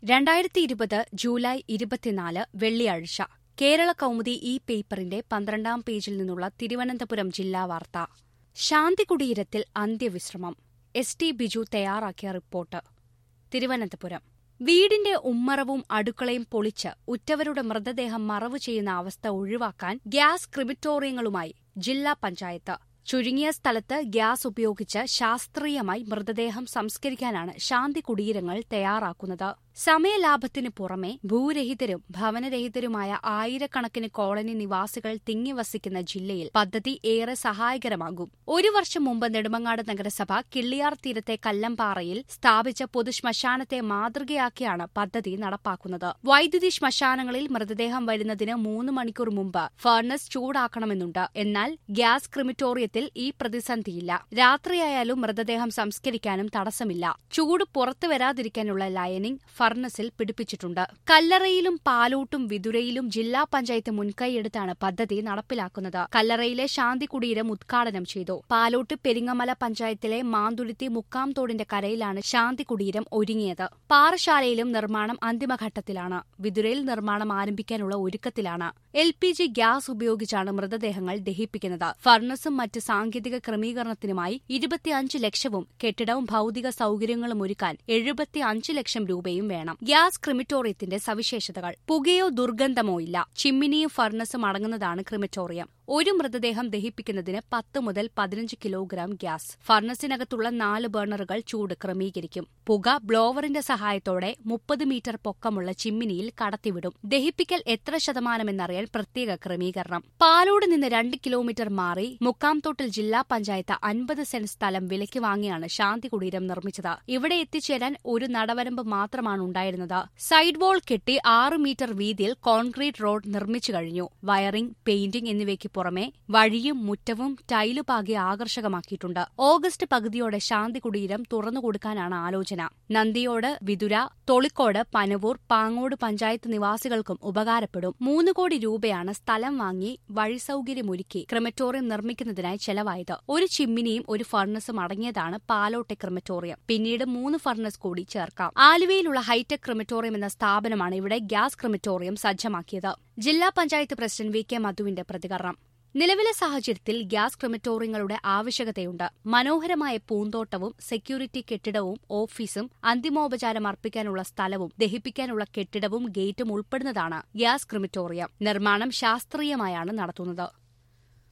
രണ്ടായിരത്തി ഇരുപത് ജൂലൈ ഇരുപത്തിനാല് വെള്ളിയാഴ്ച കേരള കൗമുദി ഈ പേപ്പറിന്റെ പന്ത്രണ്ടാം പേജിൽ നിന്നുള്ള തിരുവനന്തപുരം ജില്ലാ വാർത്ത ശാന്തികുടീരത്തിൽ അന്ത്യവിശ്രമം എസ് ടി ബിജു തയ്യാറാക്കിയ റിപ്പോർട്ട് തിരുവനന്തപുരം വീടിന്റെ ഉമ്മറവും അടുക്കളയും പൊളിച്ച് ഉറ്റവരുടെ മൃതദേഹം മറവു ചെയ്യുന്ന അവസ്ഥ ഒഴിവാക്കാൻ ഗ്യാസ് ക്രിമിറ്റോറിയങ്ങളുമായി ജില്ലാ പഞ്ചായത്ത് ചുരുങ്ങിയ സ്ഥലത്ത് ഗ്യാസ് ഉപയോഗിച്ച് ശാസ്ത്രീയമായി മൃതദേഹം സംസ്കരിക്കാനാണ് ശാന്തി കുടീരങ്ങൾ തയ്യാറാക്കുന്നത് സമയലാഭത്തിനു പുറമെ ഭൂരഹിതരും ഭവനരഹിതരുമായ ആയിരക്കണക്കിന് കോളനി നിവാസികൾ തിങ്ങിവസിക്കുന്ന ജില്ലയിൽ പദ്ധതി ഏറെ സഹായകരമാകും ഒരു വർഷം മുമ്പ് നെടുമങ്ങാട് നഗരസഭ കിള്ളിയാർ തീരത്തെ കല്ലമ്പാറയിൽ സ്ഥാപിച്ച പൊതുശ്മശാനത്തെ മാതൃകയാക്കിയാണ് പദ്ധതി നടപ്പാക്കുന്നത് വൈദ്യുതി ശ്മശാനങ്ങളിൽ മൃതദേഹം വരുന്നതിന് മൂന്ന് മണിക്കൂർ മുമ്പ് ഫർണസ് ചൂടാക്കണമെന്നുണ്ട് എന്നാൽ ഗ്യാസ് ക്രിമിറ്റോറിയത്തിൽ ഈ പ്രതിസന്ധിയില്ല രാത്രിയായാലും മൃതദേഹം സംസ്കരിക്കാനും തടസ്സമില്ല ചൂട് പുറത്തു വരാതിരിക്കാനുള്ള ലയനിംഗ് ഫർണസിൽ പിടിപ്പിച്ചിട്ടുണ്ട് കല്ലറയിലും പാലൂട്ടും വിതുരയിലും ജില്ലാ പഞ്ചായത്ത് മുൻകൈയെടുത്താണ് പദ്ധതി നടപ്പിലാക്കുന്നത് കല്ലറയിലെ ശാന്തി കുടീരം ഉദ്ഘാടനം ചെയ്തു പാലോട്ട് പെരിങ്ങമല പഞ്ചായത്തിലെ മാന്തുരുത്തി മുക്കാംതോടിന്റെ കരയിലാണ് ശാന്തി കുടീരം ഒരുങ്ങിയത് പാറശാലയിലും നിർമ്മാണം അന്തിമഘട്ടത്തിലാണ് വിതുരയിൽ നിർമ്മാണം ആരംഭിക്കാനുള്ള ഒരുക്കത്തിലാണ് എൽ പി ജി ഗ്യാസ് ഉപയോഗിച്ചാണ് മൃതദേഹങ്ങൾ ദഹിപ്പിക്കുന്നത് ഫർണസും മറ്റ് സാങ്കേതിക ക്രമീകരണത്തിനുമായി ഇരുപത്തിയഞ്ച് ലക്ഷവും കെട്ടിടവും ഭൌതിക സൌകര്യങ്ങളും ഒരുക്കാൻ എഴുപത്തിയഞ്ച് ലക്ഷം രൂപയും വേണം ഗ്യാസ് ക്രിമിറ്റോറിയത്തിന്റെ സവിശേഷതകൾ പുകയോ ദുർഗന്ധമോ ഇല്ല ചിമ്മിനിയും ഫർണസും അടങ്ങുന്നതാണ് ക്രിമിറ്റോറിയം ഒരു മൃതദേഹം ദഹിപ്പിക്കുന്നതിന് പത്ത് മുതൽ പതിനഞ്ച് കിലോഗ്രാം ഗ്യാസ് ഫർണസിനകത്തുള്ള നാല് ബർണറുകൾ ചൂട് ക്രമീകരിക്കും പുക ബ്ലോവറിന്റെ സഹായത്തോടെ മുപ്പത് മീറ്റർ പൊക്കമുള്ള ചിമ്മിനിയിൽ കടത്തിവിടും ദഹിപ്പിക്കൽ എത്ര ശതമാനമെന്നറിയാൻ പ്രത്യേക ക്രമീകരണം പാലോട് നിന്ന് രണ്ട് കിലോമീറ്റർ മാറി മുക്കാംതോട്ടിൽ ജില്ലാ പഞ്ചായത്ത് അൻപത് സെന്റ് സ്ഥലം വിലയ്ക്ക് വാങ്ങിയാണ് ശാന്തി കുടീരം നിർമ്മിച്ചത് ഇവിടെ എത്തിച്ചേരാൻ ഒരു നടവരമ്പ് മാത്രമാണ് ഉണ്ടായിരുന്നത് സൈഡ് വാൾ കെട്ടി ആറ് മീറ്റർ വീതിയിൽ കോൺക്രീറ്റ് റോഡ് നിർമ്മിച്ചു കഴിഞ്ഞു വയറിംഗ് പെയിന്റിംഗ് എന്നിവയ്ക്ക് പുറമെ വഴിയും മുറ്റവും ടൈല് പാകി ആകർഷകമാക്കിയിട്ടുണ്ട് ഓഗസ്റ്റ് പകുതിയോടെ ശാന്തി കുടീരം തുറന്നുകൊടുക്കാനാണ് ആലോചന നന്ദിയോട് വിതുര തൊളിക്കോട് പനവൂർ പാങ്ങോട് പഞ്ചായത്ത് നിവാസികൾക്കും ഉപകാരപ്പെടും മൂന്ന് കോടി രൂപയാണ് സ്ഥലം വാങ്ങി വഴിസൌകര്യമൊരുക്കി ക്രിമറ്റോറിയം നിർമ്മിക്കുന്നതിനായി ചെലവായത് ഒരു ചിമ്മിനിയും ഒരു ഫർണസും അടങ്ങിയതാണ് പാലോട്ടെ ക്രിമറ്റോറിയം പിന്നീട് മൂന്ന് ഫർണസ് കൂടി ചേർക്കാം ആലുവയിലുള്ള ഹൈടെക് ക്രിമറ്റോറിയം എന്ന സ്ഥാപനമാണ് ഇവിടെ ഗ്യാസ് ക്രിമറ്റോറിയം സജ്ജമാക്കിയത് ജില്ലാ പഞ്ചായത്ത് പ്രസിഡന്റ് വി കെ മധുവിന്റെ പ്രതികരണം നിലവിലെ സാഹചര്യത്തിൽ ഗ്യാസ് ക്രിമറ്റോറിയങ്ങളുടെ ആവശ്യകതയുണ്ട് മനോഹരമായ പൂന്തോട്ടവും സെക്യൂരിറ്റി കെട്ടിടവും ഓഫീസും അന്തിമോപചാരം അർപ്പിക്കാനുള്ള സ്ഥലവും ദഹിപ്പിക്കാനുള്ള കെട്ടിടവും ഗേറ്റും ഉൾപ്പെടുന്നതാണ് ഗ്യാസ് ക്രിമറ്റോറിയം നിർമ്മാണം ശാസ്ത്രീയമായാണ് നടത്തുന്നത്